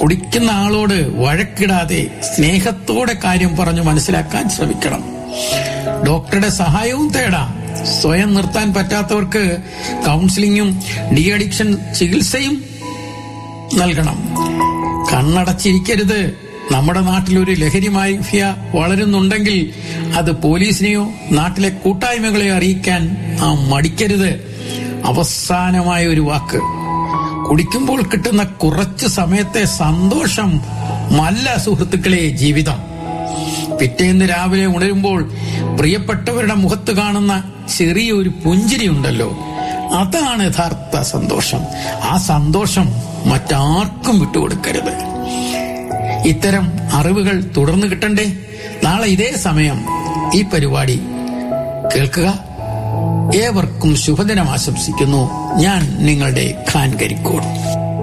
കുടിക്കുന്ന ആളോട് വഴക്കിടാതെ സ്നേഹത്തോടെ കാര്യം പറഞ്ഞു മനസ്സിലാക്കാൻ ശ്രമിക്കണം ഡോക്ടറുടെ സഹായവും തേടാം സ്വയം നിർത്താൻ പറ്റാത്തവർക്ക് കൗൺസിലിങ്ങും ഡി അഡിക്ഷൻ ചികിത്സയും നൽകണം കണ്ണടച്ചിരിക്കരുത് നമ്മുടെ നാട്ടിൽ ഒരു ലഹരി മാഫിയ വളരുന്നുണ്ടെങ്കിൽ അത് പോലീസിനെയോ നാട്ടിലെ കൂട്ടായ്മകളെയോ അറിയിക്കാൻ നാം മടിക്കരുത് അവസാനമായ ഒരു വാക്ക് കുടിക്കുമ്പോൾ കിട്ടുന്ന കുറച്ച് സമയത്തെ സന്തോഷം മല്ല സുഹൃത്തുക്കളെ ജീവിതം പിറ്റേന്ന് രാവിലെ ഉണരുമ്പോൾ പ്രിയപ്പെട്ടവരുടെ മുഖത്ത് കാണുന്ന ചെറിയൊരു പുഞ്ചിരി ഉണ്ടല്ലോ അതാണ് യഥാർത്ഥ സന്തോഷം ആ സന്തോഷം മറ്റാർക്കും വിട്ടുകൊടുക്കരുത് ഇത്തരം അറിവുകൾ തുടർന്ന് കിട്ടണ്ടേ നാളെ ഇതേ സമയം ഈ പരിപാടി കേൾക്കുക ഏവർക്കും ശുഭദിനം ആശംസിക്കുന്നു ഞാൻ നിങ്ങളുടെ ഖാൻ കരിക്കോട്